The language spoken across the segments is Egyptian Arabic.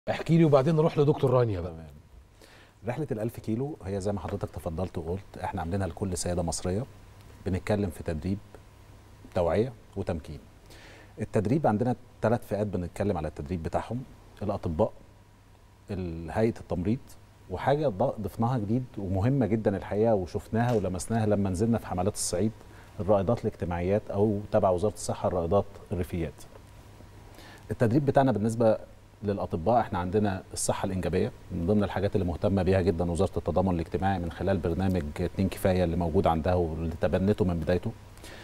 احكي لي وبعدين نروح لدكتور رانيا بقى تمام رحله الألف كيلو هي زي ما حضرتك تفضلت وقلت احنا عاملينها لكل سيده مصريه بنتكلم في تدريب توعيه وتمكين التدريب عندنا ثلاث فئات بنتكلم على التدريب بتاعهم الاطباء ال- هيئه التمريض وحاجه ض- ضفناها جديد ومهمه جدا الحقيقه وشفناها ولمسناها لما نزلنا في حملات الصعيد الرائدات الاجتماعيات او تبع وزاره الصحه الرائدات الريفيات التدريب بتاعنا بالنسبه للاطباء احنا عندنا الصحه الانجابيه من ضمن الحاجات اللي مهتمه بيها جدا وزاره التضامن الاجتماعي من خلال برنامج اتنين كفايه اللي موجود عندها واللي تبنته من بدايته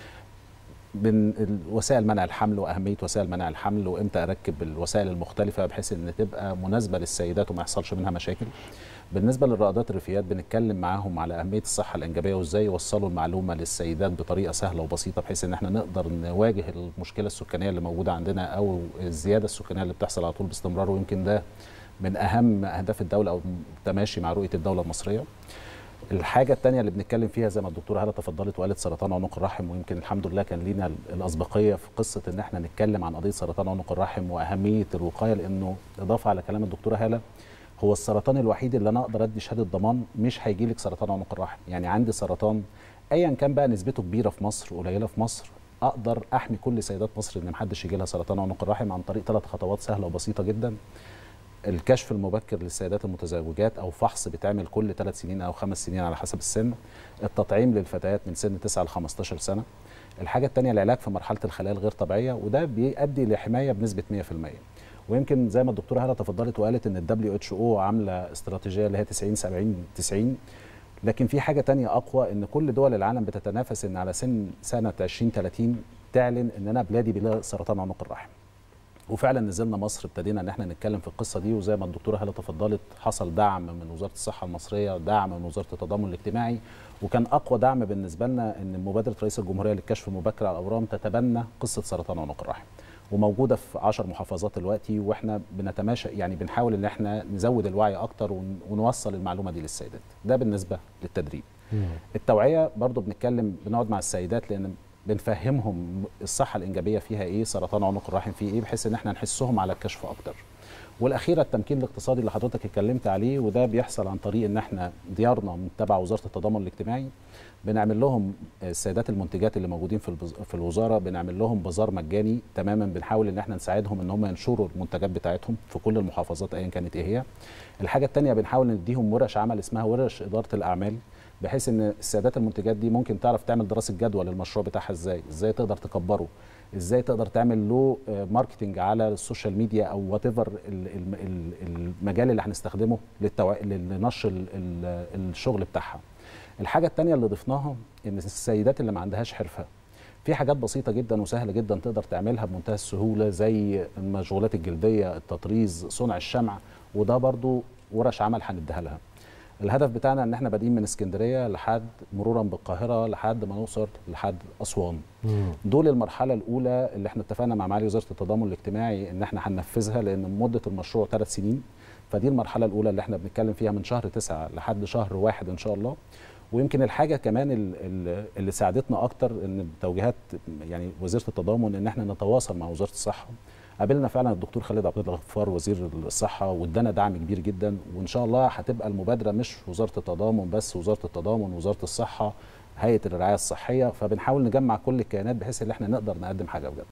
من ال- وسائل منع الحمل واهميه وسائل منع الحمل وامتى اركب الوسائل المختلفه بحيث ان تبقى مناسبه للسيدات وما يحصلش منها مشاكل بالنسبه للرائدات الريفيات بنتكلم معاهم على اهميه الصحه الانجابيه وازاي يوصلوا المعلومه للسيدات بطريقه سهله وبسيطه بحيث ان احنا نقدر نواجه المشكله السكانيه اللي موجوده عندنا او الزياده السكانيه اللي بتحصل على طول باستمرار ويمكن ده من اهم اهداف الدوله او تماشي مع رؤيه الدوله المصريه الحاجة التانية اللي بنتكلم فيها زي ما الدكتورة هالة تفضلت وقالت سرطان عنق الرحم ويمكن الحمد لله كان لينا الأسبقية في قصة إن احنا نتكلم عن قضية سرطان عنق الرحم وأهمية الوقاية لأنه إضافة على كلام الدكتورة هالة هو السرطان الوحيد اللي أنا أقدر أدي شهادة ضمان مش هيجي لك سرطان عنق الرحم يعني عندي سرطان أيا كان بقى نسبته كبيرة في مصر قليلة في مصر أقدر أحمي كل سيدات مصر إن محدش يجي لها سرطان عنق الرحم عن طريق ثلاث خطوات سهلة وبسيطة جدا الكشف المبكر للسيدات المتزوجات او فحص بيتعمل كل ثلاث سنين او خمس سنين على حسب السن التطعيم للفتيات من سن 9 ل 15 سنه الحاجه الثانيه العلاج في مرحله الخلايا الغير طبيعيه وده بيؤدي لحمايه بنسبه 100% ويمكن زي ما الدكتوره هاله تفضلت وقالت ان الدبليو اتش او عامله استراتيجيه اللي هي 90 70 90 لكن في حاجه تانية اقوى ان كل دول العالم بتتنافس ان على سن سنه 2030 تعلن ان انا بلادي بلا سرطان عنق الرحم وفعلا نزلنا مصر ابتدينا ان احنا نتكلم في القصه دي وزي ما الدكتوره هاله تفضلت حصل دعم من وزاره الصحه المصريه دعم من وزاره التضامن الاجتماعي وكان اقوى دعم بالنسبه لنا ان مبادره رئيس الجمهوريه للكشف المبكر على الاورام تتبنى قصه سرطان عنق الرحم وموجوده في 10 محافظات دلوقتي واحنا بنتماشى يعني بنحاول ان احنا نزود الوعي اكتر ون- ونوصل المعلومه دي للسيدات ده بالنسبه للتدريب التوعيه برضو بنتكلم بنقعد مع السيدات لان بنفهمهم الصحه الانجابيه فيها ايه سرطان عنق الرحم فيه ايه بحيث ان احنا نحسهم على الكشف اكتر والاخيره التمكين الاقتصادي اللي حضرتك اتكلمت عليه وده بيحصل عن طريق ان احنا ديارنا من تبع وزاره التضامن الاجتماعي بنعمل لهم السيدات المنتجات اللي موجودين في البز- في الوزاره بنعمل لهم بازار مجاني تماما بنحاول ان احنا نساعدهم ان هم ينشروا المنتجات بتاعتهم في كل المحافظات ايا كانت ايه هي الحاجه الثانيه بنحاول نديهم ورش عمل اسمها ورش اداره الاعمال بحيث ان السيدات المنتجات دي ممكن تعرف تعمل دراسه جدوى للمشروع بتاعها ازاي ازاي تقدر تكبره ازاي تقدر تعمل له آه، ماركتنج على السوشيال ميديا او وات ايفر المجال اللي هنستخدمه للتوع... لنشر ال- ال- الشغل بتاعها الحاجه الثانيه اللي ضفناها ان السيدات اللي ما عندهاش حرفه في حاجات بسيطه جدا وسهله جدا تقدر تعملها بمنتهى السهوله زي المشغولات الجلديه التطريز صنع الشمع وده برضو ورش عمل هنديها لها الهدف بتاعنا ان احنا بادئين من اسكندريه لحد مرورا بالقاهره لحد ما نوصل لحد اسوان دول المرحله الاولى اللي احنا اتفقنا مع معالي وزاره التضامن الاجتماعي ان احنا هننفذها لان مده المشروع ثلاث سنين فدي المرحله الاولى اللي احنا بنتكلم فيها من شهر تسعة لحد شهر واحد ان شاء الله ويمكن الحاجه كمان ال- ال- اللي ساعدتنا اكتر ان بتوجيهات يعني وزيره التضامن ان احنا نتواصل مع وزاره الصحه قابلنا فعلا الدكتور خالد عبد الله غفار وزير الصحه وادانا دعم كبير جدا وان شاء الله هتبقى المبادره مش وزاره التضامن بس وزاره التضامن وزاره الصحه هيئه الرعايه الصحيه فبنحاول نجمع كل الكيانات بحيث ان احنا نقدر نقدم حاجه بجد